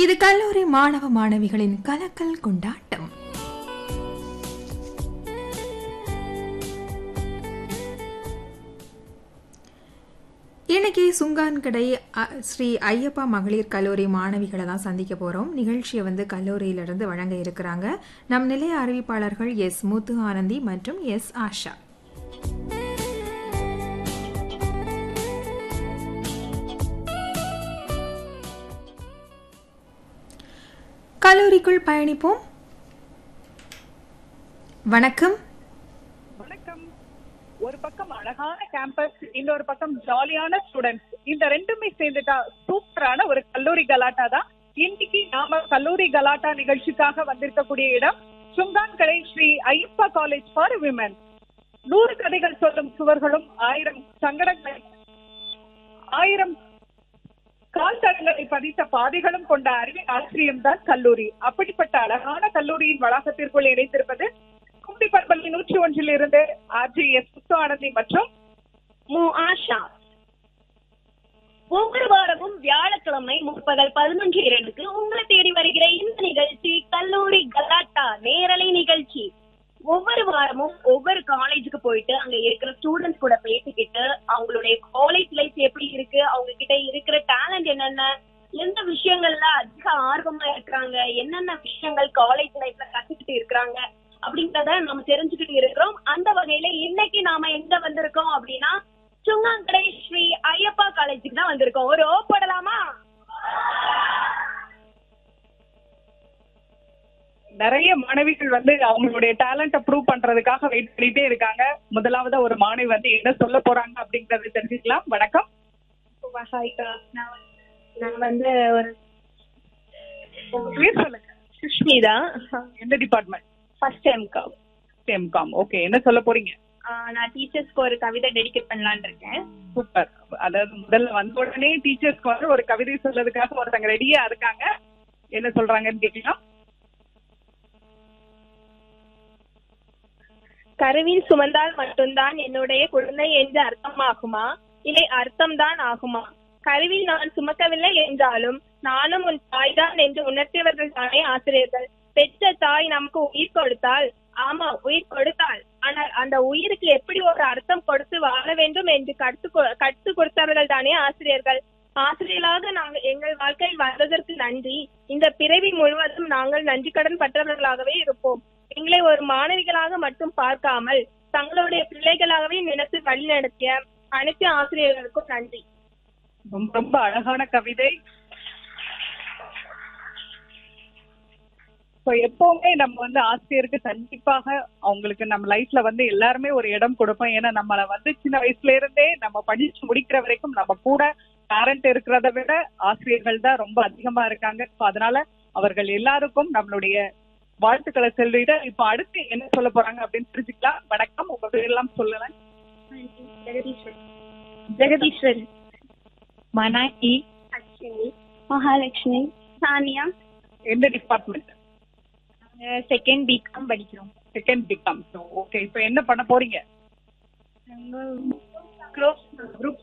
இது கல்லூரி மாணவ மாணவிகளின் கலக்கல் கொண்டாட்டம் இன்னைக்கு சுங்கான்கடை அ, ஸ்ரீ ஐயப்பா மகளிர் கல்லூரி மாணவிகளை தான் சந்திக்க போறோம் நிகழ்ச்சியை வந்து கல்லூரியிலிருந்து வழங்க இருக்கிறாங்க நம் நிலைய அறிவிப்பாளர்கள் எஸ் முத்து ஆனந்தி மற்றும் எஸ் ஆஷா கல்லூரிக்குள் பயணிப்போம் வணக்கம் வணக்கம் ஒரு பக்கம் அழகான கேம்பஸ் இன்னொரு பக்கம் ஜாலியான ஸ்டூடெண்ட்ஸ் இந்த ரெண்டுமே சேர்ந்துட்டா சூப்பரான ஒரு கல்லூரி கலாட்டா தான் இன்னைக்கு நாம கல்லூரி கலாட்டா நிகழ்ச்சிக்காக வந்திருக்கக்கூடிய இடம் Sungankadai Sri Ayyappa college for women நூறு கதைகள் சொல்லும் சுவர்களும் ஆயிரம் சங்கடங்கள் ஆயிரம் கால் தடங்களை பதித்த பாதைகளும் கொண்ட அறிவின் ஆசிரியம் தான் கல்லூரி அப்படிப்பட்ட அழகான கல்லூரியின் வளாகத்திற்குள் இணைந்திருப்பது கும்பி பற்பள்ளி நூற்றி ஒன்றில் இருந்து ஆர்ஜி எஸ் முத்து ஆனந்தி மற்றும் மு ஆஷா ஒவ்வொரு வாரமும் வியாழக்கிழமை முற்பகல் பதினொன்று இரண்டுக்கு உங்களை தேடி வருகிற இந்த நிகழ்ச்சி கல்லூரி கலாட்டா நேரலை நிகழ்ச்சி ஒவ்வொரு வாரமும் ஒவ்வொரு காலேஜுக்கு போயிட்டு அங்க இருக்கிற ஸ்டூடெண்ட்ஸ் கூட பேசிக்கிட்டு அவங்களுடைய காலேஜ் லைஃப் எப்படி இருக்கு அவங்க கிட்ட இருக்கிற டேலண்ட் என்னென்ன எந்த விஷயங்கள்ல அதிக ஆர்வமா இருக்கிறாங்க என்னென்ன விஷயங்கள் காலேஜ் லைஃப்ல கத்துக்கிட்டு இருக்கிறாங்க அப்படின்றத நம்ம தெரிஞ்சுக்கிட்டு இருக்கிறோம் அந்த வகையில இன்னைக்கு நாம எங்க வந்திருக்கோம் அப்படின்னா சுங்காங்கடை ஸ்ரீ ஐயப்பா காலேஜுக்கு தான் வந்திருக்கோம் ஒரு ஓ போடலாமா நிறைய மாணவிகள் வந்து அவங்களுடைய டேலண்ட ப்ரூவ் பண்றதுக்காக வெயிட் பண்ணிட்டே இருக்காங்க முதலாவது ஒரு மாணவி வந்து என்ன சொல்ல போறாங்க அப்படிங்கறத தெரிஞ்சுக்கலாம் வணக்கம் ஹாய்க்கா நான் நான் வந்து ஒரு உங்க பேர் சொல்லுங்க சுஷ்மிதா எந்த டிபார்ட்மெண்ட் ஃபர்ஸ்ட் டைம்க்கா எம்காம் ஓகே என்ன சொல்ல போறீங்க நான் டீச்சர்ஸ்க்கு ஒரு கவிதை டெடிகேட் பண்ணலாம்னு இருக்கேன் சூப்பர் அதாவது முதல்ல வந்த உடனே டீச்சர்ஸ்க்கு வந்து ஒரு கவிதை சொல்றதுக்காக ஒருத்தங்க ரெடியா இருக்காங்க என்ன சொல்றாங்கன்னு கேட்கலாம் கருவில் சுமந்தால் மட்டும்தான் என்னுடைய குழந்தை என்று அர்த்தமாகுமா இல்லை அர்த்தம்தான் ஆகுமா கருவில் நான் சுமக்கவில்லை என்றாலும் நானும் உன் தாய்தான் என்று உணர்த்தியவர்கள் தானே ஆசிரியர்கள் பெற்ற தாய் நமக்கு உயிர் கொடுத்தால் ஆமா உயிர் கொடுத்தாள் ஆனால் அந்த உயிருக்கு எப்படி ஒரு அர்த்தம் கொடுத்து வாழ வேண்டும் என்று கற்று கற்று கொடுத்தவர்கள் தானே ஆசிரியர்கள் ஆசிரியர்களாக நாங்கள் எங்கள் வாழ்க்கையில் வந்ததற்கு நன்றி இந்த பிறவி முழுவதும் நாங்கள் நன்றி கடன் பற்றவர்களாகவே இருப்போம் எங்களை ஒரு மாணவிகளாக மட்டும் பார்க்காமல் தங்களுடைய பிள்ளைகளாகவே நினைத்து வழிநடத்திய அனைத்து ஆசிரியர்களுக்கும் நன்றி ரொம்ப ரொம்ப அழகான கவிதை So, எப்பவுமே நம்ம வந்து ஆசிரியருக்கு கண்டிப்பாக அவங்களுக்கு நம்ம லைஃப்ல வந்து எல்லாருமே ஒரு இடம் கொடுப்போம் ஏன்னா நம்மள வந்து சின்ன வயசுல இருந்தே நம்ம படிச்சு முடிக்கிற வரைக்கும் நம்ம கூட பேரண்ட் இருக்கிறத விட ஆசிரியர்கள் தான் ரொம்ப அதிகமா இருக்காங்க So, அதனால அவர்கள் எல்லாருக்கும் நம்மளுடைய வாழ்த்துக்களை சொல்லிட்டு இப்போ அடுத்து என்ன சொல்ல போறாங்க அப்படின்னு தெரிஞ்சுக்கலாம் வணக்கம் உங்க பேரெல்லாம் சொல்லலாம் ஜெகதீஸ்வரி மனாக்கி அஸ்வினி மகாலட்சுமி சானியா எந்த டிபார்ட்மெண்ட் செகண்ட் பிகாம் படிக்கிறோம் செகண்ட் பிகாம் ஓகே இப்போ என்ன பண்ண போறீங்க குரூப்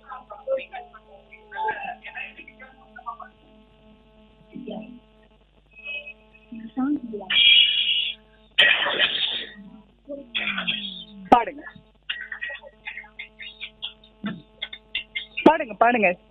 பாடுங்க பாடுங்க பாடுங்க